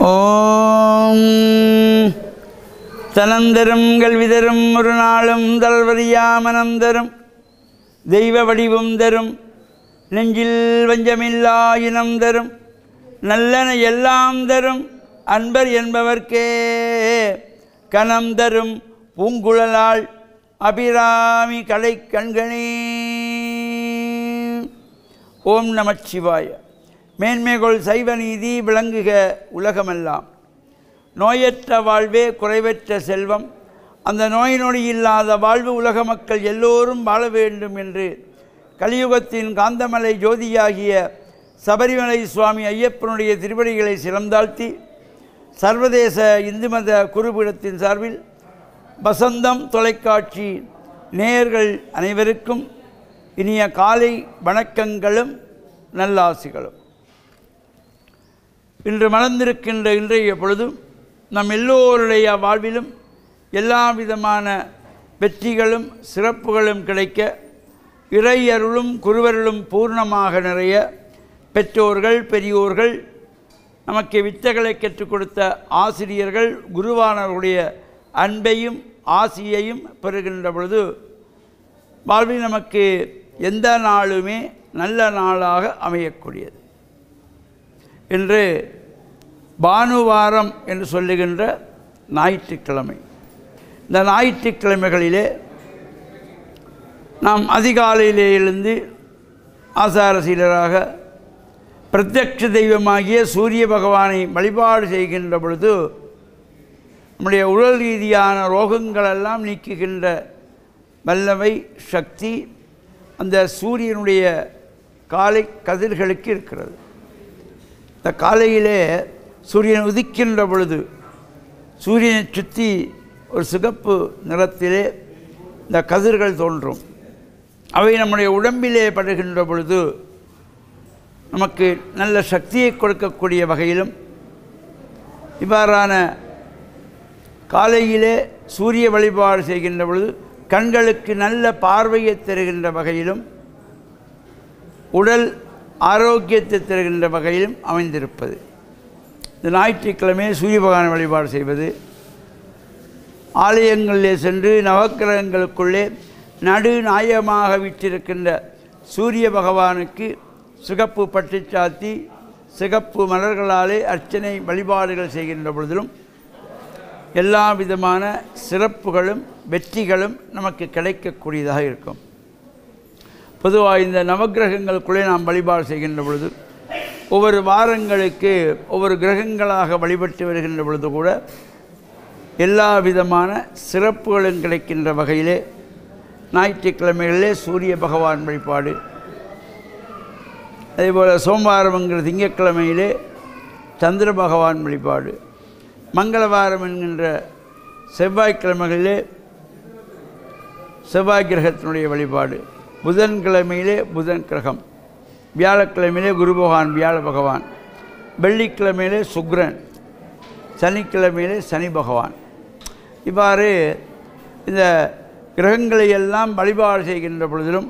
ஓம் தனந்தரும் கல்விதரும் ஒரு நாளும் தல்வரியாமனம் தரும் தெய்வ வடிவம் தரும் நெஞ்சில் வஞ்சமில்லா இனம் தரும் நல்லன எல்லாம் தரும் அன்பர் என்பவர்க்கே கணம் தரும் பூங்குழலாள் அபிராமி கலை கண்கணே ஓம் நமச்சிவாய மேன்மைகொள் சைவ நீதி விளங்குக உலகமெல்லாம் நோயற்ற வாழ்வே குறைவற்ற செல்வம் அந்த நோய் நொடி இல்லாத வாழ்வு உலக மக்கள் எல்லோரும் வாழ வேண்டும் என்று கலியுகத்தின் காந்தமலை ஜோதியாகிய சபரிமலை சுவாமி ஐயப்பனுடைய திருவடிகளை சிறந்தாழ்த்தி சர்வதேச இந்து மத குருபீடத்தின் சார்பில் வசந்தம் தொலைக்காட்சி நேயர்கள் அனைவருக்கும் இனிய காலை வணக்கங்களும் நல்லாசிகளும் இன்று மலர்ந்திருக்கின்ற இன்றைய பொழுதும் நம் எல்லோருடைய வாழ்விலும் எல்லா விதமான வெற்றிகளும் சிறப்புகளும் கிடைக்க இறையருளும் குருவருளும் பூர்ணமாக நிறைய பெற்றோர்கள் பெரியோர்கள் நமக்கு வித்தைகளை கற்றுக் கொடுத்த ஆசிரியர்கள் குருவானவருடைய அன்பையும் ஆசியையும் பெறுகின்ற பொழுது வாழ்வில் நமக்கு எந்த நாளுமே நல்ல நாளாக அமையக்கூடியது இன்று பானுவாரம் என்று சொல்லுகின்ற ஞாயிற்றுக்கிழமை இந்த ஞாயிற்றுக்கிழமைகளிலே நாம் அதிகாலையிலே எழுந்து ஆசாரசீலராக பிரத்யக்ஷ தெய்வமாகிய சூரிய பகவானை வழிபாடு செய்கின்ற பொழுது நம்முடைய உடல் ரீதியான ரோகங்களெல்லாம் நீக்குகின்ற வல்லமை சக்தி அந்த சூரியனுடைய காலை கதிர்களுக்கு இருக்கிறது இந்த காலையிலே சூரியன் உதிக்கின்ற பொழுது சூரியனை சுற்றி ஒரு சிகப்பு நிறத்திலே இந்த கதிர்கள் தோன்றும் அவை நம்முடைய உடம்பிலே படுகின்ற பொழுது நமக்கு நல்ல சக்தியை கொடுக்கக்கூடிய வகையிலும் இவ்வாறான காலையிலே சூரிய வழிபாடு செய்கின்ற பொழுது கண்களுக்கு நல்ல பார்வையை தருகின்ற வகையிலும் உடல் ஆரோக்கியத்தை தருகின்ற வகையிலும் அமைந்திருப்பது இந்த ஞாயிற்றுக்கிழமை சூரிய பகவானை வழிபாடு செய்வது ஆலயங்களிலே சென்று நவக்கிரகங்களுக்குள்ளே நடு நாயமாக விற்றிருக்கின்ற சூரிய பகவானுக்கு சிகப்பு பட்டு சாத்தி சிகப்பு மலர்களாலே அர்ச்சனை வழிபாடுகள் செய்கின்ற பொழுதிலும் எல்லா விதமான சிறப்புகளும் வெற்றிகளும் நமக்கு கிடைக்கக்கூடியதாக இருக்கும் பொதுவாக இந்த நவக்கிரகங்களுக்குள்ளே நாம் வழிபாடு செய்கின்ற பொழுது ஒவ்வொரு வாரங்களுக்கு ஒவ்வொரு கிரகங்களாக வழிபட்டு வருகின்ற பொழுது கூட எல்லா விதமான சிறப்புகளும் கிடைக்கின்ற வகையிலே ஞாயிற்றுக்கிழமைகளிலே சூரிய பகவான் வழிபாடு அதேபோல் சோமவாரம் என்கிற திங்கட்கிழமையிலே சந்திர பகவான் வழிபாடு மங்களவாரம் என்கின்ற செவ்வாய்க்கிழமைகளிலே செவ்வாய் கிரகத்தினுடைய வழிபாடு புதன்கிழமையிலே புதன் கிரகம் வியாழக்கிழமையிலே குரு பகவான் வியாழ பகவான் வெள்ளிக்கிழமையிலே சுக்ரன் சனிக்கிழமையிலே சனி பகவான் இவ்வாறு இந்த கிரகங்களை எல்லாம் வழிபாடு செய்கின்ற பொழுதிலும்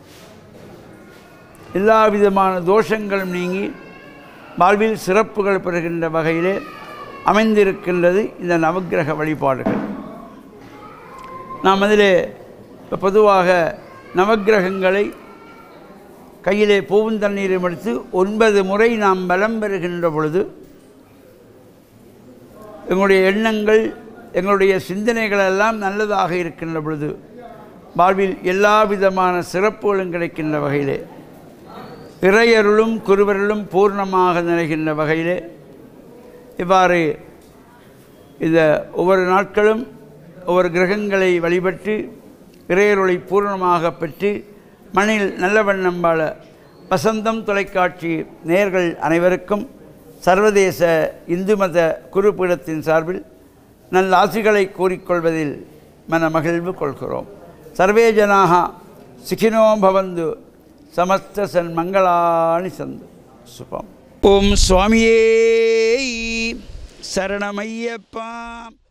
எல்லா விதமான தோஷங்களும் நீங்கி வாழ்வில் சிறப்புகள் பெறுகின்ற வகையிலே அமைந்திருக்கின்றது இந்த நவக்கிரக வழிபாடுகள் நாம் அதிலே இப்போ பொதுவாக நவக்கிரகங்களை கையிலே பூவும் தண்ணீரும் எடுத்து ஒன்பது முறை நாம் பலம் பெறுகின்ற பொழுது எங்களுடைய எண்ணங்கள் எங்களுடைய சிந்தனைகள் எல்லாம் நல்லதாக இருக்கின்ற பொழுது வாழ்வில் எல்லா விதமான சிறப்புகளும் கிடைக்கின்ற வகையிலே இறையருளும் குருவருளும் பூர்ணமாக நிறைகின்ற வகையிலே இவ்வாறு இந்த ஒவ்வொரு நாட்களும் ஒவ்வொரு கிரகங்களை வழிபட்டு இறையருளை பூர்ணமாக பெற்று மண்ணில் நல்ல வண்ணம் வாழ வசந்தம் தொலைக்காட்சி நேர்கள் அனைவருக்கும் சர்வதேச இந்து மத குருபீடத்தின் சார்பில் நல்ல ஆசிகளை கூறிக்கொள்வதில் மன மகிழ்வு கொள்கிறோம் சர்வே ஜனாக சுகினோ பவந்து சமஸ்த சன் மங்களாணி சந்து சுபம் ஓம் சுவாமியே சரணமையப்பா